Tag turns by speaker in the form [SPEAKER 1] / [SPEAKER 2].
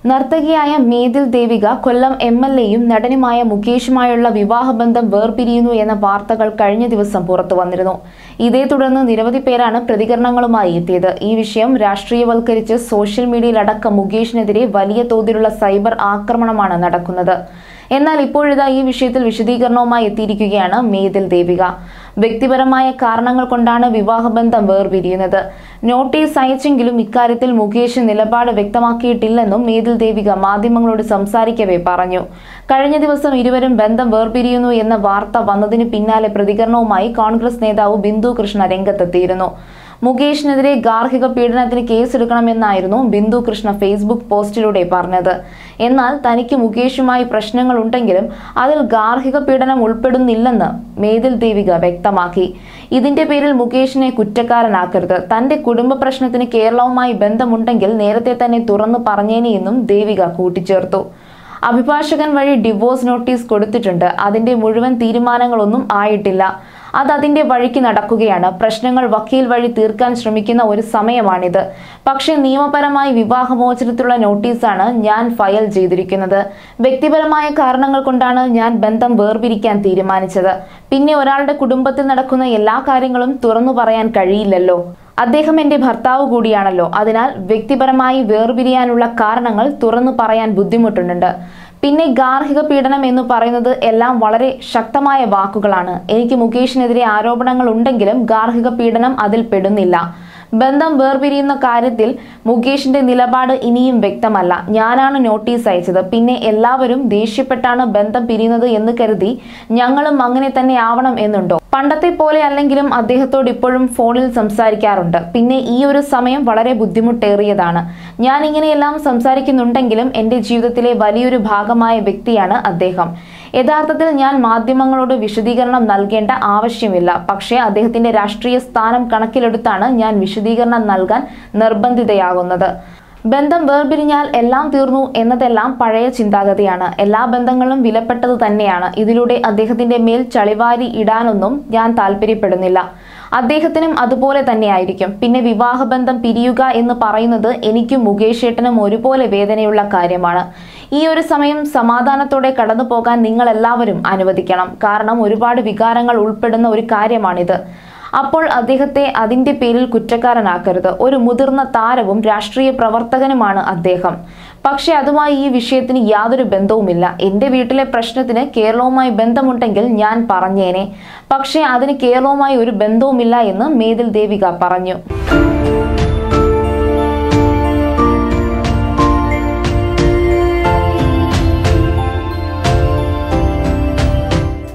[SPEAKER 1] നർത്തകിയായ Methil Devika Kollam M L എയും നടനുമായ മുകേഷുമായുള്ള വിവാഹബന്ധം വേർപിരിയുന്നു എന്ന വാർത്തകൾ കഴിഞ്ഞ ദിവസം പുറത്തു വന്നിരുന്നു ഇതേ തുടർന്ന് നിരവധി പേരാണ് പ്രതികരണങ്ങളുമായി എത്തിയത് ഈ വിഷയം രാഷ്ട്രീയവൽക്കരിച്ച് സോഷ്യൽ മീഡിയയിലടക്കം മുകേഷിനെതിരെ വലിയ തോതിലുള്ള സൈബർ ആക്രമണമാണ് നടക്കുന്നത് എന്നാൽ ഇപ്പോഴിതാ ഈ വിഷയത്തിൽ വിശദീകരണവുമായി എത്തിയിരിക്കുകയാണ് മേതിൽ ദേവിക വ്യക്തിപരമായ കാരണങ്ങൾ കൊണ്ടാണ് വിവാഹബന്ധം വേർപിരിയുന്നത് നോട്ടീസ് അയച്ചെങ്കിലും ഇക്കാര്യത്തിൽ മുകേഷ് നിലപാട് വ്യക്തമാക്കിയിട്ടില്ലെന്നും മേതിൽ ദേവിക മാധ്യമങ്ങളോട് സംസാരിക്കവേ പറഞ്ഞു കഴിഞ്ഞ ദിവസം ഇരുവരും ബന്ധം വേർപിരിയുന്നു എന്ന വാർത്ത വന്നതിന് പിന്നാലെ പ്രതികരണവുമായി കോൺഗ്രസ് നേതാവ് ബിന്ദു കൃഷ്ണ രംഗത്തെത്തിയിരുന്നു മുകേഷിനെതിരെ ഗാർഹിക പീഡനത്തിന് കേസെടുക്കണമെന്നായിരുന്നു ബിന്ദു കൃഷ്ണ ഫേസ്ബുക്ക് പോസ്റ്റിലൂടെ പറഞ്ഞത് എന്നാൽ തനിക്ക് മുകേഷുമായി പ്രശ്നങ്ങളുണ്ടെങ്കിലും അതിൽ ഗാർഹിക പീഡനം ഉൾപ്പെടുന്നില്ലെന്ന് മേതിൽ ദേവിക വ്യക്തമാക്കി ഇതിന്റെ പേരിൽ മുകേഷിനെ കുറ്റക്കാരനാക്കരുത് തന്റെ കുടുംബ പ്രശ്നത്തിന് കേരളവുമായി ബന്ധമുണ്ടെങ്കിൽ നേരത്തെ തന്നെ തുറന്നു പറഞ്ഞേനെയെന്നും ദേവിക കൂട്ടിച്ചേർത്തു അഭിഭാഷകൻ വഴി ഡിവോഴ്സ് നോട്ടീസ് കൊടുത്തിട്ടുണ്ട് അതിന്റെ മുഴുവൻ തീരുമാനങ്ങളൊന്നും ആയിട്ടില്ല അത് അതിന്റെ വഴിക്ക് നടക്കുകയാണ് പ്രശ്നങ്ങൾ വക്കീൽ വഴി തീർക്കാൻ ശ്രമിക്കുന്ന ഒരു സമയമാണിത് പക്ഷേ നിയമപരമായി വിവാഹമോചനത്തിലുള്ള നോട്ടീസാണ് ഞാൻ ഫയൽ ചെയ്തിരിക്കുന്നത് വ്യക്തിപരമായ കാരണങ്ങൾ കൊണ്ടാണ് ഞാൻ ബന്ധം വേർപിരിക്കാൻ തീരുമാനിച്ചത് പിന്നെ ഒരാളുടെ കുടുംബത്തിൽ നടക്കുന്ന എല്ലാ കാര്യങ്ങളും തുറന്നു പറയാൻ കഴിയില്ലല്ലോ അദ്ദേഹം എന്റെ ഭർത്താവ് കൂടിയാണല്ലോ അതിനാൽ വ്യക്തിപരമായി വേർപിരിയാനുള്ള കാരണങ്ങൾ തുറന്നു പറയാൻ ബുദ്ധിമുട്ടുണ്ട് പിന്നെ ഗാർഹിക പീഡനം എന്ന് പറയുന്നത് എല്ലാം വളരെ ശക്തമായ വാക്കുകളാണ് എനിക്ക് മുകേഷിനെതിരെ ആരോപണങ്ങൾ ഉണ്ടെങ്കിലും ഗാർഹിക പീഡനം അതിൽ പെടുന്നില്ല ബന്ധം വേർപിരിയുന്ന കാര്യത്തിൽ മുകേഷിന്റെ നിലപാട് ഇനിയും വ്യക്തമല്ല ഞാനാണ് നോട്ടീസ് അയച്ചത് പിന്നെ എല്ലാവരും ദേഷ്യപ്പെട്ടാണ് ബന്ധം പിരിയുന്നത് എന്ന് കരുതി ഞങ്ങളും അങ്ങനെ തന്നെ ആവണം എന്നുണ്ടോ പണ്ടത്തെ പോലെ അല്ലെങ്കിലും അദ്ദേഹത്തോട് ഇപ്പോഴും ഫോണിൽ സംസാരിക്കാറുണ്ട് പിന്നെ ഈ ഒരു സമയം വളരെ ബുദ്ധിമുട്ടേറിയതാണ് ഞാൻ ഇങ്ങനെയെല്ലാം സംസാരിക്കുന്നുണ്ടെങ്കിലും എൻ്റെ ജീവിതത്തിലെ വലിയൊരു ഭാഗമായ വ്യക്തിയാണ് അദ്ദേഹം യഥാർത്ഥത്തിൽ ഞാൻ മാധ്യമങ്ങളോട് വിശദീകരണം നൽകേണ്ട ആവശ്യമില്ല പക്ഷേ അദ്ദേഹത്തിന്റെ രാഷ്ട്രീയ സ്ഥാനം കണക്കിലെടുത്താണ് ഞാൻ വിശദീകരണം നൽകാൻ നിർബന്ധിതയാകുന്നത് ബന്ധം വേർപിരിഞ്ഞാൽ എല്ലാം തീർന്നു എന്നതെല്ലാം പഴയ ചിന്താഗതിയാണ് എല്ലാ ബന്ധങ്ങളും വിലപ്പെട്ടത് തന്നെയാണ് ഇതിലൂടെ അദ്ദേഹത്തിന്റെ മേൽ ചളിവാരി ഇടാനൊന്നും ഞാൻ താല്പര്യപ്പെടുന്നില്ല അദ്ദേഹത്തിനും അതുപോലെ തന്നെയായിരിക്കും പിന്നെ വിവാഹബന്ധം പിരിയുക എന്ന് പറയുന്നത് എനിക്കും മുകേഷ് ഏട്ടനും ഒരുപോലെ വേദനയുള്ള കാര്യമാണ് ഈ ഒരു സമയം സമാധാനത്തോടെ കടന്നു പോകാൻ നിങ്ങൾ എല്ലാവരും അനുവദിക്കണം കാരണം ഒരുപാട് വികാരങ്ങൾ ഉൾപ്പെടുന്ന ഒരു കാര്യമാണിത് അപ്പോൾ അദ്ദേഹത്തെ അതിന്റെ പേരിൽ കുറ്റക്കാരനാക്കരുത് ഒരു മുതിർന്ന താരവും രാഷ്ട്രീയ പ്രവർത്തകനുമാണ് അദ്ദേഹം പക്ഷെ അതുമായി ഈ വിഷയത്തിന് യാതൊരു ബന്ധവുമില്ല എൻ്റെ വീട്ടിലെ പ്രശ്നത്തിന് കേരളവുമായി ബന്ധമുണ്ടെങ്കിൽ ഞാൻ പറഞ്ഞേനെ പക്ഷേ അതിന് കേരളവുമായി ഒരു ബന്ധവുമില്ല എന്ന് മേതിൽ ദേവിക പറഞ്ഞു